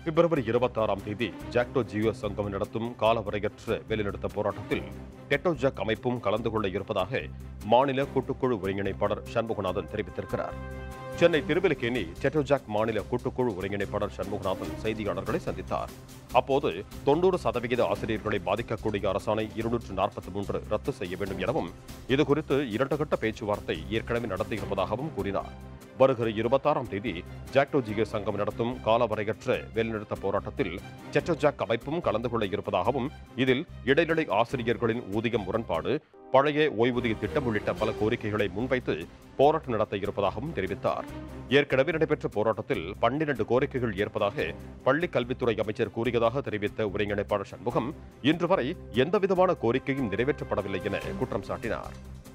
பிப்ரவரி இருபத்தாறாம் தேதி ஜாக்டோ ஜியோ சங்கம் நடத்தும் காலவரையற்ற வேலைநிறுத்த போராட்டத்தில் டெட்டோ ஜாக் அமைப்பும் கலந்து கொள்ள இருப்பதாக மாநில கூட்டுக்குழு ஒருங்கிணைப்பாளர் சண்முகநாதன் தெரிவித்திருக்கிறார் சென்னை திருவல்லிக்கேணி டெட்டோஜாக் மாநில கூட்டுக்குழு ஒருங்கிணைப்பாளர் சண்முகநாதன் செய்தியாளர்களை சந்தித்தார் அப்போது தொண்ணூறு சதவிகித ஆசிரியர்களை பாதிக்கக்கூடிய அரசாணை இருநூற்று நாற்பத்தி மூன்று ரத்து செய்ய வேண்டும் எனவும் இதுகுறித்து இரண்டு கட்ட பேச்சுவார்த்தை ஏற்கனவே நடத்தியிருப்பதாகவும் கூறினார் வருகிற இருபத்தாறாம் தேதி ஜாக்டோ ஜிகே சங்கம் நடத்தும் காலவரையற்ற வேலைநிறுத்த போராட்டத்தில் டெட்டோஜாக் அமைப்பும் கலந்து கொள்ள இருப்பதாகவும் இதில் இடைநிலை ஆசிரியர்களின் ஊதியம் முரண்பாடு பழைய ஓய்வூதிய திட்டம் உள்ளிட்ட பல கோரிக்கைகளை முன்வைத்து போராட்டம் நடத்த இருப்பதாகவும் தெரிவித்தார் ஏற்கனவே நடைபெற்ற போராட்டத்தில் பன்னிரண்டு கோரிக்கைகள் ஏற்பதாக பள்ளி கல்வித்துறை அமைச்சர் கூறியதாக தெரிவித்த ஒருங்கிணைப்பாளர் சண்முகம் இன்று வரை எந்தவிதமான கோரிக்கையும் நிறைவேற்றப்படவில்லை என குற்றம் சாட்டினார்